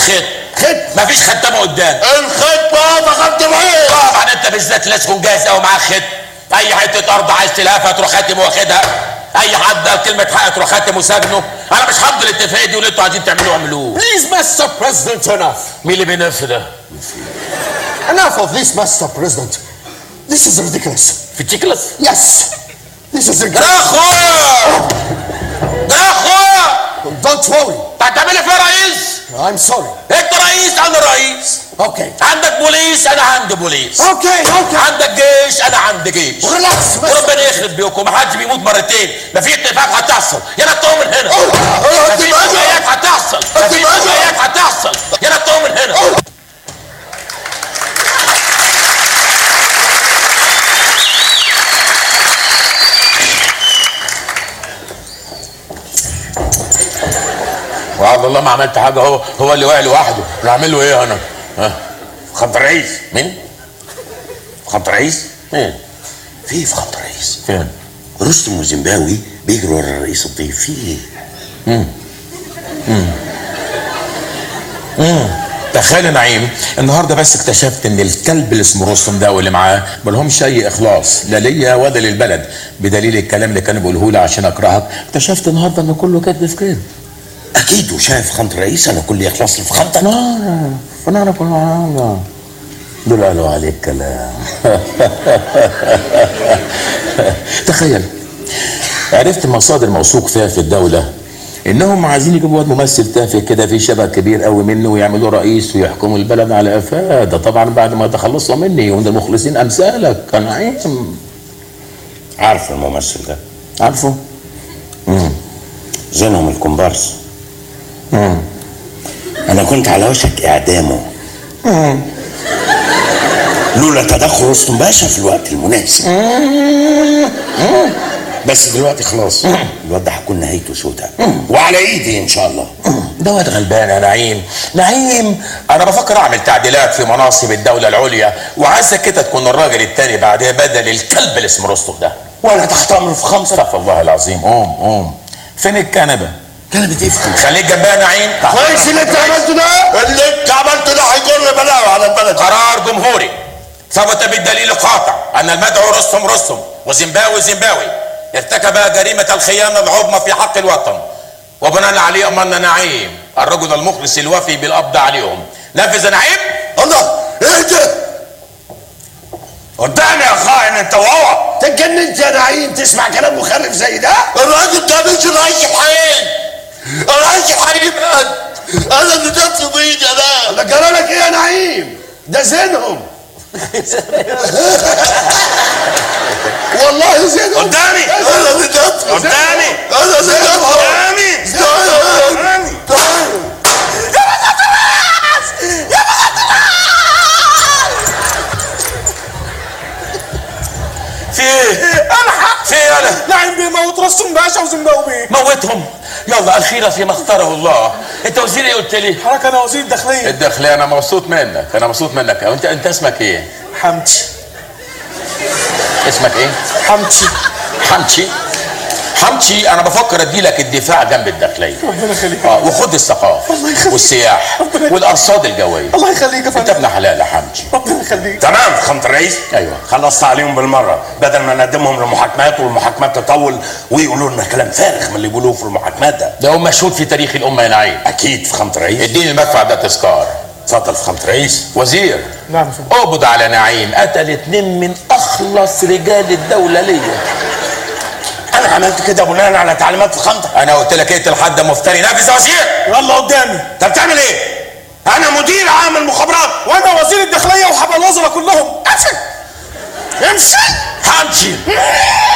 خط خط مفيش ختامه قدام الخط بابا خط العين طبعا انت بالذات لا تكون جاهز قوي معاك خط اي حته ارض عايز تلهفها تروح خاتم واخدها اي حد قال كلمه حق تروح خاتم وسجنه انا مش هفضل الاتفاقيه دي واللي انتوا عايزين تعملوه اعملوه Please, Mr. President, enough. مين اللي بينف ده؟ Enough of this, Mr. President. This is ridiculous. في تشيكلس؟ Yes, this is يا ridiculous. اخويا يا اخويا Don't worry. انت هتعمل ايه فيها رئيس؟ I'm sorry. انت رئيس انا رئيس Okay. عندك بوليس انا عندي بوليس Okay, okay. عندك جيش انا عندي جيش Relax, Mr. وربنا يخرب بيكم ما حدش بيموت مرتين لا في اتفاق هتحصل يا نطوا من هنا لا في اتفاقيات هتحصل لا في اتفاقيات هتحصل يا نطوا من هنا وعبد الله ما عملت حاجه هو هو اللي واقع لوحده انا اعمل له ايه انا ها خط رئيس مين خط رئيس مين في في خط رئيس فين رستم وزيمباوي بيجروا ورا الرئيس الضيف في ايه؟ تخيل يا نعيم النهارده بس اكتشفت ان الكلب اللي اسمه رستم ده واللي معاه مالهمش اي اخلاص لا ليا ولا للبلد بدليل الكلام اللي كانوا بيقولوه لي عشان اكرهك اكتشفت النهارده ان كله كذب في كذب اكيد وشايف خط رئيس انا كل يخلص لي في خطك لا فانا كل حاجه دول قالوا عليك كلام تخيل عرفت مصادر موثوق فيها في الدولة انهم عايزين يجيبوا واد ممثل تافه كده في شبه كبير قوي منه ويعملوه رئيس ويحكموا البلد على قفاه ده طبعا بعد ما تخلصوا مني ومن المخلصين امثالك يا نعيم عارف الممثل ده عارفه زينهم الكومبارس انا كنت على وشك اعدامه لولا تدخل رستم باشا في الوقت المناسب بس دلوقتي خلاص الواد ده هتكون نهايته سوداء وعلى ايدي ان شاء الله ده واد غلبان يا نعيم نعيم انا بفكر اعمل تعديلات في مناصب الدولة العليا وعايزك كده تكون الراجل التاني بعدها بدل الكلب اللي اسمه رستم ده وانا تحت امر في خمسه استغفر الله العظيم قوم قوم فين الكنبه كلمة ايه في خمسه خليك جنبها يا نعيم كويس اللي انت عملته ده اللي انت عملته ده هيجر بلاوي على البلد قرار جمهوري ثبت بالدليل القاطع ان المدعو رستم رستم وزيمباوي زيمباوي ارتكب جريمة الخيانة العظمى في حق الوطن وبناء عليه امرنا نعيم الرجل المخلص الوفي بالقبض عليهم نفذ يا نعيم الله ايه ده قدامي يا خائن انت وهو تتجننت يا نعيم تسمع كلام مخرف زي ده الراجل ده مش رئيس الحقيقي الرئيس الحقيقي مات انا اللي دفت بايدي انا ده جرى لك ايه يا نعيم ده زينهم والله زينهم قدامي انا اللي دفت قدامي انا اللي دفت قدامي في ايه؟ الحق في ايه انا؟ نعيم بيموت رستم باشا وزيمباوي بيه موتهم يلا الخيرة فيما اختاره الله انت وزير ايه قلت لي؟ حضرتك انا وزير الداخليه الداخلية انا مبسوط منك انا مبسوط منك انت انت اسمك ايه؟ حمدي اسمك ايه؟ حمدي حمشي حمشي انا بفكر ادي لك الدفاع جنب الداخليه ربنا يخليك اه وخد الثقافه الله يخليك. والسياح ربنا يخليك. والارصاد الجويه الله يخليك يا انت فندم ابن حلال يا حمشي ربنا يخليك تمام فخامة الرئيس ايوه خلصت عليهم بالمره بدل ما نقدمهم لمحاكمات والمحاكمات تطول ويقولوا لنا كلام فارغ من اللي بيقولوه في المحاكمات ده ده هو مشهود في تاريخ الامه يا نعيم اكيد فخامة الرئيس اديني المدفع ده تذكار اتفضل فخامة الرئيس وزير نعم يا فندم اقبض على نعيم قتل اتنين من اخلص رجال الدوله ليا انا عملت كده بناء على تعليمات فخامتك انا قلت لك اقتل حد مفتري نافذ يا وزير يلا قدامي انت بتعمل ايه انا مدير عام المخابرات وانا وزير الداخليه وحب الوزراء كلهم امشي امشي حمشي